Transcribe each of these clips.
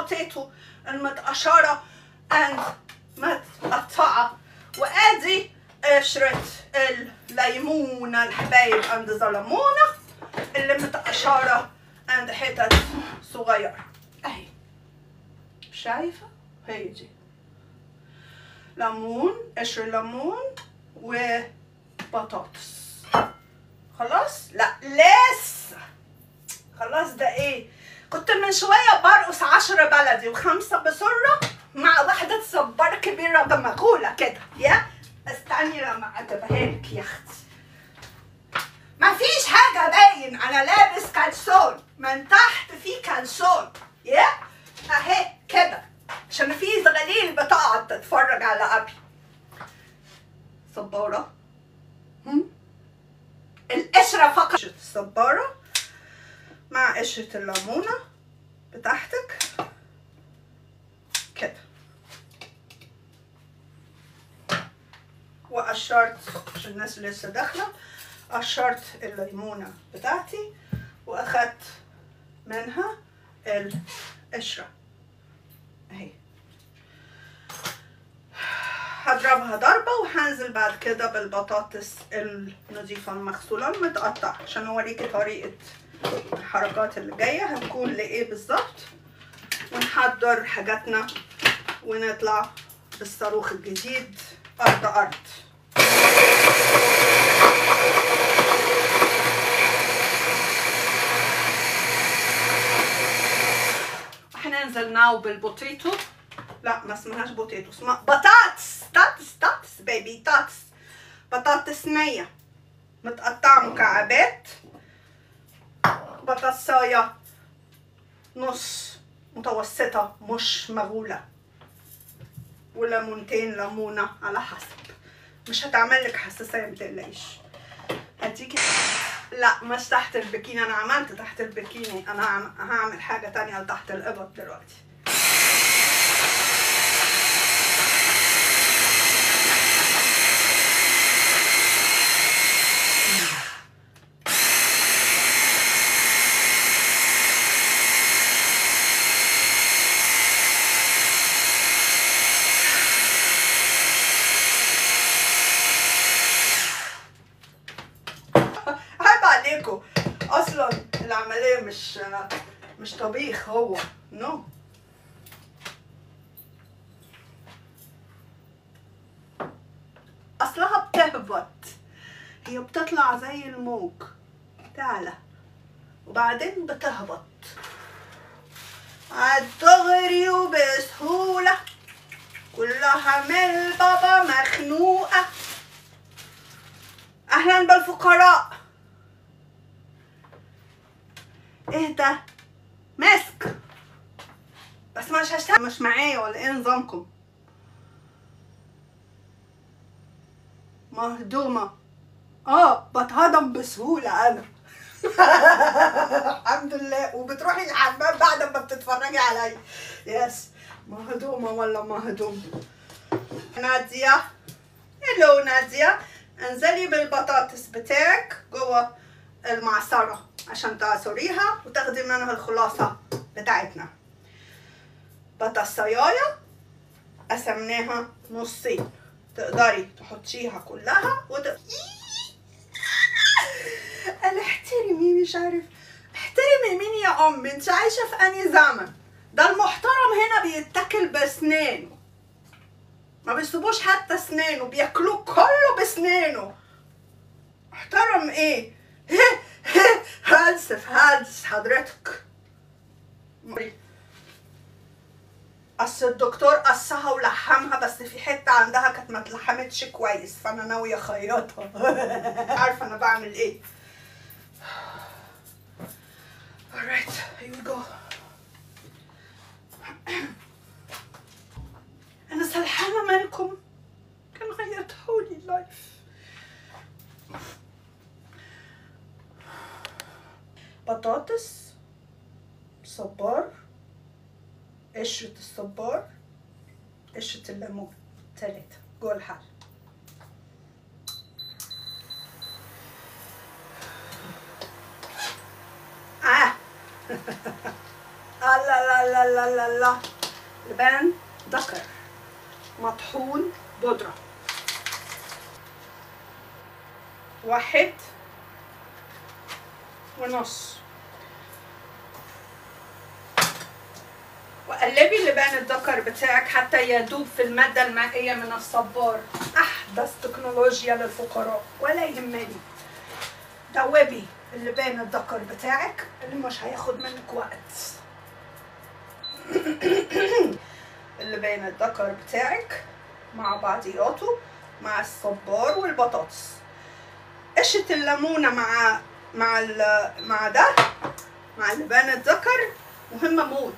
البوتيتو المتقشرة and متقطعة وادي قشرة الليمونة الحبايب عند ظلمونة اللي متقشرة عند حتت صغيرة اهي شايفة هي دي ليمون قشر ليمون وبطاطس خلاص لا لسه خلاص ده ايه كنت من شوية برقص عشرة بلدي وخمسة بسرة مع واحدة صبارة كبيرة بمغولة كده يا استني لما اجيبها لك يا اختي مفيش حاجة باين انا لابس كالسون من تحت في كالسون يا اهي كده عشان في زغاليل بتقعد تتفرج على ابي صبارة هم؟ القشرة فقط الصبارة مع قشرة الليمونة بتاعتك كده وقشرت عشان الناس اللي لسه داخلة قشرت الليمونة بتاعتي واخدت منها القشرة اهي هضربها ضربة وهنزل بعد كده بالبطاطس النظيفة المغسولة المتقطعة عشان اوريكي طريقة الحركات اللي جاية هنكون لإيه بالظبط ونحضر حاجاتنا ونطلع بالصاروخ الجديد أرض أرض هننزل ناو بالبوتيتو لا ما اسمهاش بوتيتو اسمها بطاطس طاطس طاطس بيبي طاطس بطاطس نية متقطعة مكعبات بطاطساية نص متوسطة مش مغولة وليمونتين ليمونة على حسب مش هتعمل لك حساسية متقلقيش هديكي لا مش تحت البكيني انا عملت تحت البكيني انا عم- هعمل حاجة تانية تحت الابط دلوقتي عيب عليكم اصلا العمليه مش مش طبيخ هو نو no. اصلها بتهبط هي بتطلع زي الموج تعلى وبعدين بتهبط عالدغري وبسهولة كلها من البابا مخنوقة اهلا بالفقراء ايه ده ماسك بس مش هشتغل مش معايا ولا ايه نظامكم مهضومة اه بتهضم بسهولة انا الحمد لله وبتروحي الحمام بعد ما بتتفرجي عليا يس مهضومة ولا مهضومة نادية هلو نادية انزلي بالبطاطس بتاعك جوه المعصرة عشان تعصريها وتاخدي منها الخلاصة بتاعتنا بطاطساياية قسمناها نصين تقدري تحطيها كلها وت... قال احترمي مش عارف احترمي مين يا ام انت عايشه في انهي زمن ده المحترم هنا بيتاكل باسنانه ما بيسيبوش حتى اسنانه بياكلوه كله باسنانه محترم ايه هلسف هلس حضرتك اصل الدكتور قصها ولحمها بس في حته عندها كانت ما اتلحمتش كويس فانا ناويه اخيطها عارفه انا بعمل ايه alright here we go انا سرحانه منكم كان غيرتهولي اللايف بطاطس صبار قشرة الصبار قشرة الليمون تلاتة جوه الحل آه آه لا لا لا لا لا لا لا لبان ذكر مطحون بودرة واحد ونص وقلبي اللبان الذكر بتاعك حتى يدوب في المادة المائية من الصبار أحدث تكنولوجيا للفقراء ولا يهمني دوبي اللبان الذكر بتاعك اللي مش هياخد منك وقت اللبان الذكر بتاعك مع بعضياته مع الصبار والبطاطس قشة الليمونة مع مع ال... مع ده مع اللبان الذكر مهمة موت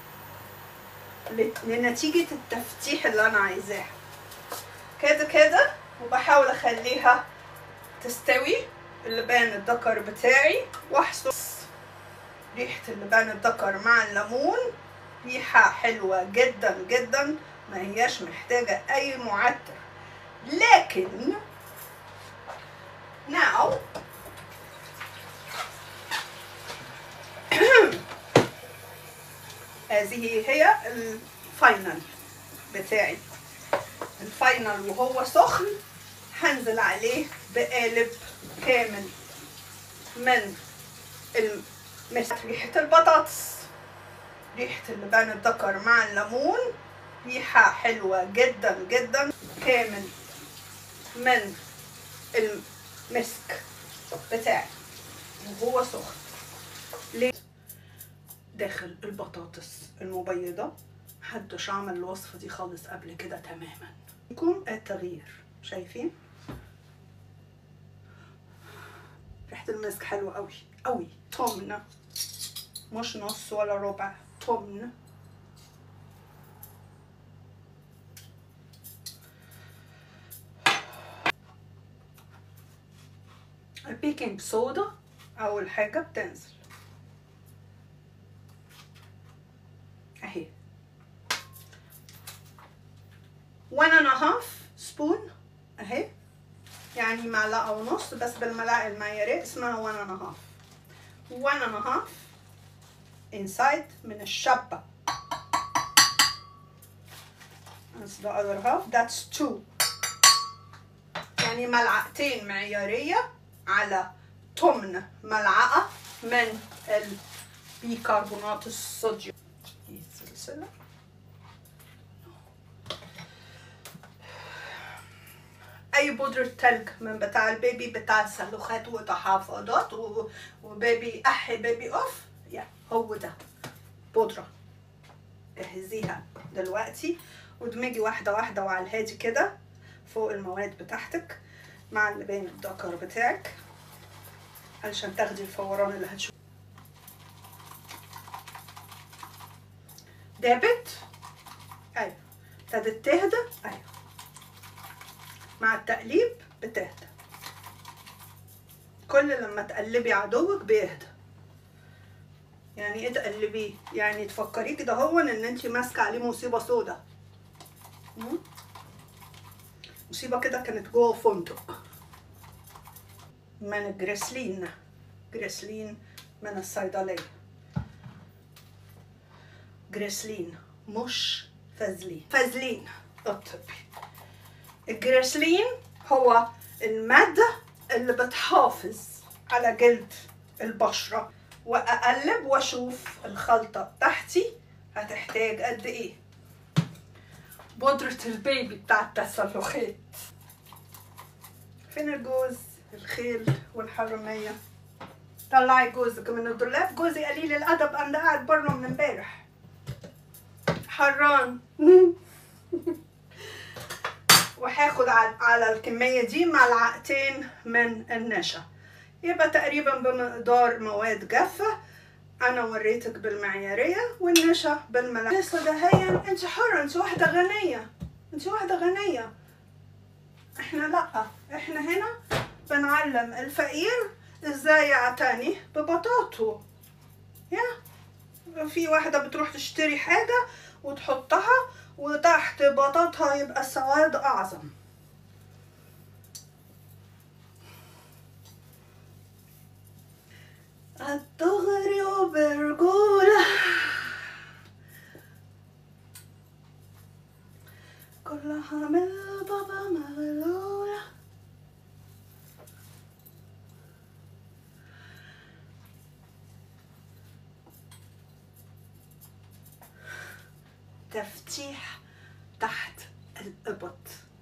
ل- لنتيجة التفتيح اللي أنا عايزاها كده كده وبحاول أخليها تستوي اللبان الذكر بتاعي واحسس ريحة اللبان الذكر مع الليمون ريحة حلوة جدا جدا ما هياش محتاجة أي معطر لكن now هذه هي الفاينل بتاعي الفاينل وهو سخن هنزل عليه بقالب كامل من المس ريحة البطاطس ريحة اللبان الذكر مع الليمون ريحة حلوة جدا جدا كامل من المسك بتاعي وهو سخن ليه داخل البطاطس المبيضة محدش عمل الوصفة دي خالص قبل كده تماما يكون التغيير شايفين ريحة المسك حلوة قوي قوي تمن مش نص ولا ربع تمن البيكنج صودا أول حاجة بتنزل أهي one and a half spoon أهي يعني معلقة ونص بس بالملاعق المعيارية اسمها one and a half one and a half inside من الشابة That's the other half that's two يعني ملعقتين معيارية على تمن ملعقة من البيكربونات الصوديوم دي السلسلة اي بودرة تلج من بتاع البيبي بتاع السلوخات وتحفظات و- وبيبي احي بيبي اوف يا هو ده بودرة جهزيها دلوقتي ودمجي واحدة واحدة وعلى الهادي كده فوق المواد بتاعتك مع اللبان الدكر بتاعك علشان تاخدي الفوران اللي هتشوفيه دابت ايوه ابتدت تهدى ايوه مع التقليب بتهدى كل لما تقلبي عدوك بيهدى يعني ايه تقلبيه يعني تفكريه كده هو ان انت ماسكه عليه مصيبه سودا مم؟ مصيبه كده كانت جوه فندق من الجريسلين جريسلين من الصيدليه جريسلين مش فازلين فازلين الطبي الجريسلين هو المادة اللي بتحافظ على جلد البشرة وأقلب وأشوف الخلطة بتاعتي هتحتاج قد إيه بودرة البيبي بتاع التسلخات فين الجوز الخيل والحرامية طلعي جوزك من الدولاب جوزي قليل الأدب أنا قاعد بره من امبارح حران وهاخد على على الكمية دي معلقتين من النشا يبقى تقريبا بمقدار مواد جافة أنا وريتك بالمعيارية والنشا بالملعقة لسه دهيا أنت حرة أنت واحدة غنية أنت واحدة غنية إحنا لأ إحنا هنا بنعلم الفقير إزاي يعتني ببطاطه يا في واحدة بتروح تشتري حاجة وتحطها وتحت بطاطها يبقى السواد أعظم الدغري وبرجولة هعمل بابا مغلولة تفتيح تحت الإبط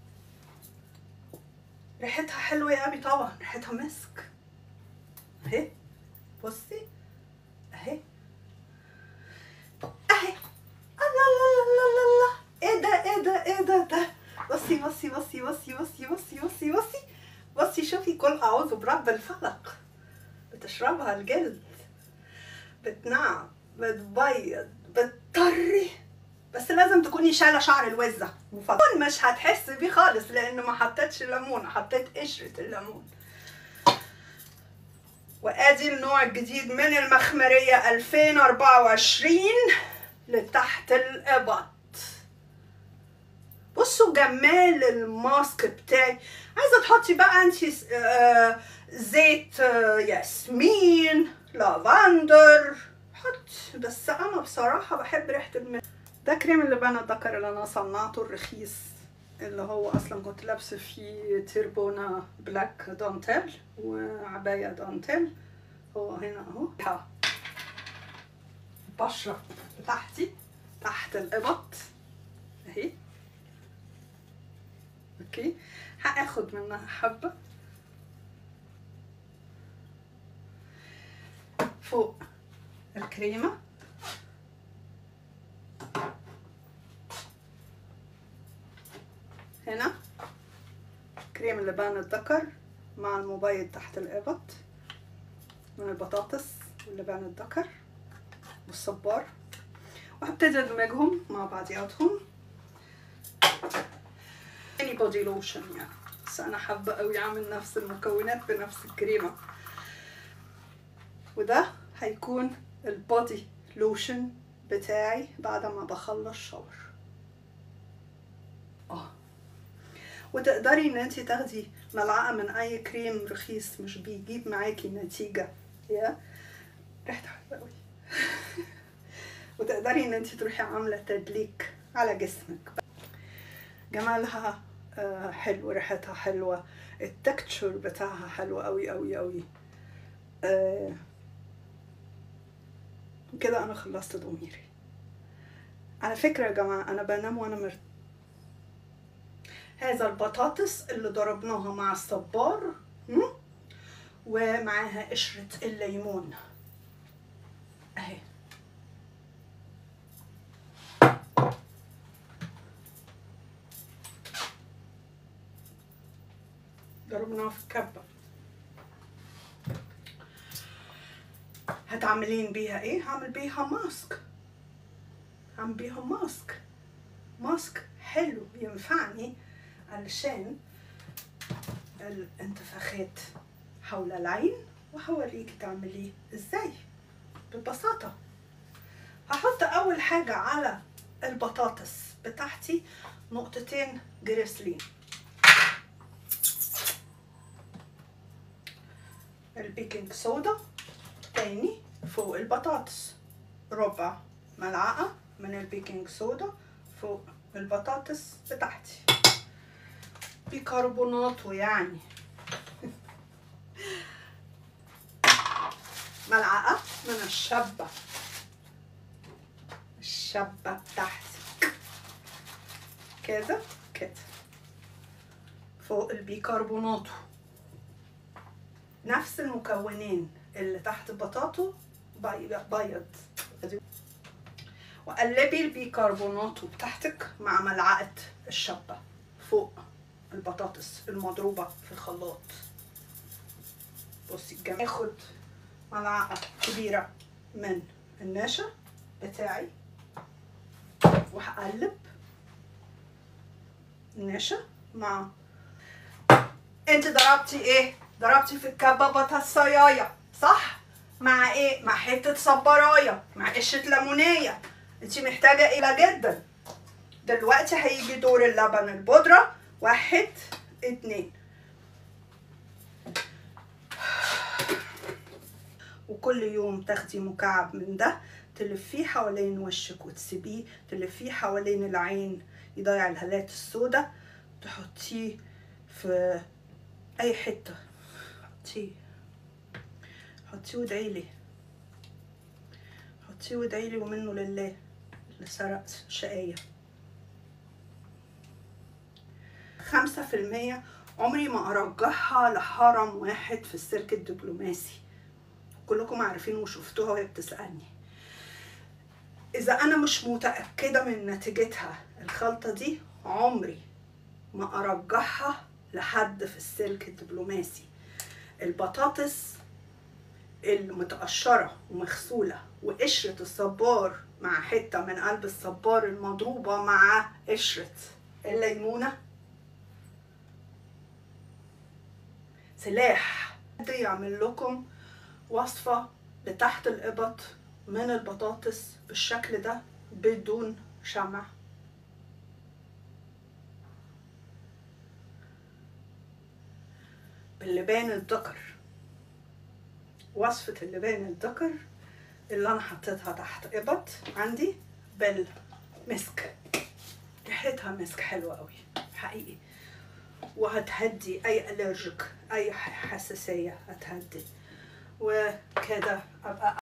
ريحتها حلوة قوي طبعا ريحتها مسك اهي بصي اهي اهي الله الله الله الله الله ايه ده ايه ده ايه ده ده بصي بصي بصي بصي بصي بصي بصي بصي بصي شوفي كل اعوذ برب الفلق بتشربها الجلد بتنعم بتبيض بتطري بس لازم تكوني شايله شعر الوزه وفضل مش هتحسي بيه خالص لانه ما حطيتش ليمون حطيت قشره الليمون وادي النوع الجديد من المخمريه 2024 لتحت الابط بصوا جمال الماسك بتاعي عايزه تحطي بقى انت آه زيت آه ياسمين لافندر حط بس انا بصراحه بحب ريحه الماء ده كريم اللبان الذكر اللي انا صنعته الرخيص اللي هو اصلا كنت لابسه فيه تيربونا بلاك دانتيل وعبايه دانتيل هو هنا اهو ها. البشره بتاعتي تحت الابط اهي اوكي هاخد منها حبه فوق الكريمه هنا كريم اللبان الذكر مع المبيض تحت الإبط من البطاطس واللبان الذكر والصبار وهبتدي ادمجهم مع بعضياتهم اني بودي لوشن يعني بس انا حابه قوي اعمل نفس المكونات بنفس الكريمه وده هيكون البودي لوشن بتاعي بعد ما بخلص شاور اه وتقدري ان انت تاخدي ملعقه من اي كريم رخيص مش بيجيب معاكي نتيجه يا ريحته حلوه قوي وتقدري ان انت تروحي عامله تدليك على جسمك جمالها آه، حلو ريحتها حلوه التكتشر بتاعها حلو قوي قوي قوي آه، كده انا خلصت ضميري على فكره يا جماعه انا بنام وانا مرت هذا البطاطس اللي ضربناها مع الصبار م? ومعاها قشرة الليمون اهي ضربناها في الكبة هتعملين بيها ايه؟ هعمل بيها ماسك هعمل بيها ماسك ماسك حلو ينفعني علشان الانتفاخات حول العين وهوريكي تعمليه ازاي ببساطة هحط اول حاجة على البطاطس بتاعتي نقطتين جريسلين البيكنج صودا تاني فوق البطاطس ربع ملعقة من البيكنج صودا فوق البطاطس بتاعتي بيكربوناته يعني ملعقة من الشبة الشبة بتاعتي كده كده فوق البيكربوناتو نفس المكونين اللي تحت البطاطو بي- بيض وقلبي البيكربوناتو بتاعتك مع ملعقة الشبة فوق البطاطس المضروبة في الخلاط بصي الجمال اخد ملعقة كبيرة من النشا بتاعي وهقلب النشا مع انت ضربتي ايه ضربتي في الكبة بطاطساياية صح مع ايه مع حتة صبراية مع قشرة ليمونية انت محتاجة ايه جدا دلوقتي هيجي دور اللبن البودرة واحد اتنين وكل يوم تاخدي مكعب من ده تلفيه حوالين وشك وتسيبيه تلفيه حوالين العين يضيع الهالات السوداء تحطيه في اي حته حطيه حطيه وادعيلي حطيه وادعيلي ومنه لله اللي سرق شقية خمسة في المية عمري ما أرجحها لحرم واحد في السلك الدبلوماسي كلكم عارفين وشفتوها وهي بتسألني إذا أنا مش متأكدة من نتيجتها الخلطة دي عمري ما أرجحها لحد في السلك الدبلوماسي البطاطس المتقشرة ومغسولة وقشرة الصبار مع حتة من قلب الصبار المضروبة مع قشرة الليمونة سلاح بدي يعمل لكم وصفة لتحت الإبط من البطاطس بالشكل ده بدون شمع باللبان الذكر وصفة اللبان الذكر اللي أنا حطيتها تحت إبط عندي بالمسك ريحتها مسك حلوة قوي حقيقي وهتهدي أي ألرجيك أي حساسية هتهدي وكده أبقى